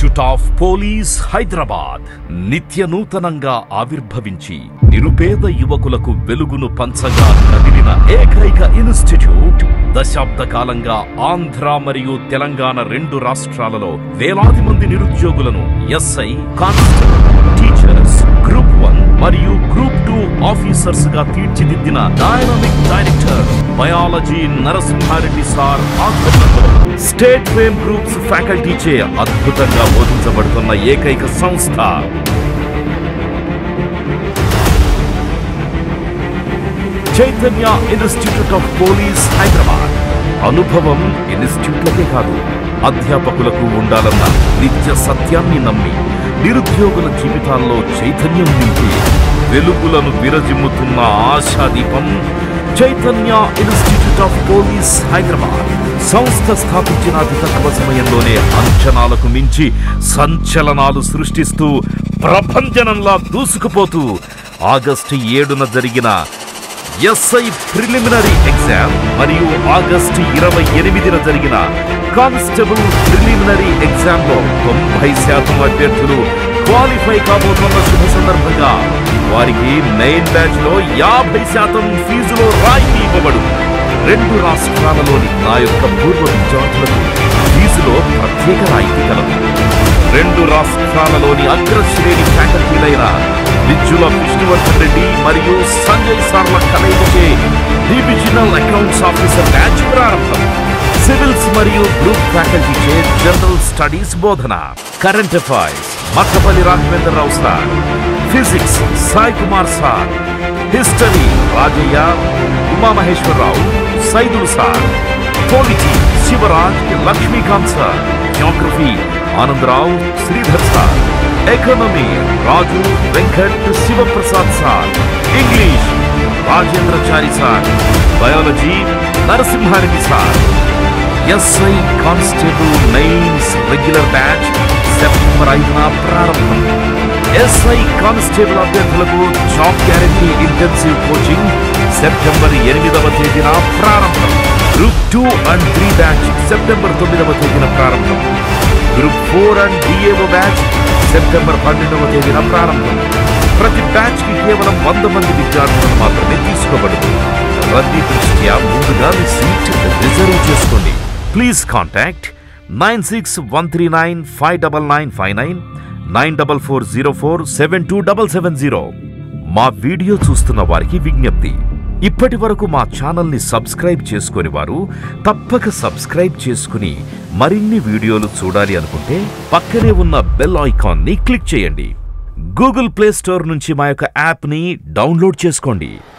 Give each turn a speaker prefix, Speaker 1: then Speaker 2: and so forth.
Speaker 1: institute of police Hyderabad నిత్య నూతనంగా ఆవిర్భవించి నిరుపేద యువకులకు వెలుగును పంచగా కదిలిన ఏకైక ఇన్స్టిట్యూట్ దశాబ్ద కాలంగా ఆంధ్ర మరియు తెలంగాణ రెండు రాష్ట్రాలలో వేలాది మంది నిరుద్యోగులను SI constable teachers group one మరియు గ్రూప్ టూ ఆఫీసర్స్ గా తీర్చిదిద్దిన dynamic director biology Narasimha Reddy sir ఆధ్వర్యంలో స్టేట్ ఫేమ్ గ్రూప్స్ ఫ్యాకల్టీచే అద్భుతంగా బోధించబడుతున్న ఏకైక సంస్థ Chaitanya institute of police Hyderabad అనుభవం ఇన్స్టిట్యూట్లకే కాదు అధ్యాపకులకు ఉండాలన్న నిత్య సత్యాన్ని నమ్మి నిరుద్యోగుల జీవితాల్లో చైతన్యం నింపి వెలుగులను విరజిమ్ముతున్న ఆశాదీపం Chaitanya institute of police Hyderabad సంస్థ స్థాపించిన అతి తక్కువ సమయంలోనే అంచనాలకు మించి సంచలనాలు సృష్టిస్తూ ప్రభంజనంలా దూసుకుపోతూ ఆగస్టు ఏడున జరిగిన ఎస్ఐ ప్రిలిమినరీ ఎగ్జామ్ మరియు ఆగస్టు ఇరవై ఎనిమిదిన జరిగిన కానిస్టేబుల్ ప్రిలిమినరీ ఎగ్జామ్ లో తొంభై శాతం అభ్యర్థులు క్వాలిఫై కాబోతున్న శుభ సందర్భంగా వారికి మెయిన్ బ్యాచ్ లో యాభై శాతం ఫీజులో రాయితీ ఇవ్వబడు రెండు రాష్ట్రాలలోని నా యొక్క పూర్వ విద్యార్థులకు ఫీజులో ప్రత్యేక రాయితీ కలదు రెండు రాష్ట్రాలలోని అగ్రశ్రేణి ఫ్యాకల్టీలైన విద్యుల విష్ణువర్ధన్ రెడ్డి మరియు సంజయ్ సార్ల కలయికచే డివిజనల్ అకౌంట్స్ ఆఫీసర్ బ్యాచ్ ప్రారంభం సివిల్స్ మరియు గ్రూప్ ఫ్యాకల్టీచే జనరల్ స్టడీస్ బోధన current affairs Mattapalli Raghavendra Rao sir physics Sai Kumar sir history Rajaiah Umamaheswara Rao Saidulu sir polity Shivaraj Lakshmikanth sir geography Anand Rao Sridhar sir economy Raju Venkat Shivaprasad sir English Rajendrachari sir biology Narasimha Reddy sir SI constable mains regular batch September ఐదున ప్రారంభం SI constable అభ్యర్థులకు job guarantee intensive coaching September ఎనిమిదవ తేదీన ప్రారంభం group two and three batch September తొమ్మిదవ తేదీన ప్రారంభం group four and DAO batch September పన్నెండవ తేదీన ప్రారంభం ప్రతి బ్యాచ్ కి కేవలం వంద మంది విద్యార్థులను మాత్రమే తీసుకోబడదు రద్దీ దృష్ట్యా ముందుగా మీ సీట్ రిజర్వ్ చేసుకోండి please contact nine six one three nine five double nine five nine nine double four zero four seven two double seven zero మా వీడియో చూస్తున్న వారికి విజ్ఞప్తి ఇప్పటి వరకు మా ఛానల్ని సబ్స్క్రైబ్ చేసుకొని వారు తప్పక సబ్స్క్రైబ్ చేసుకుని మరిన్ని వీడియోలు చూడాలి అనుకుంటే పక్కనే ఉన్న బెల్ ఐకాన్ని క్లిక్ చేయండి గూగుల్ ప్లే స్టోర్ నుంచి మా యొక్క యాప్ని డౌన్లోడ్ చేసుకోండి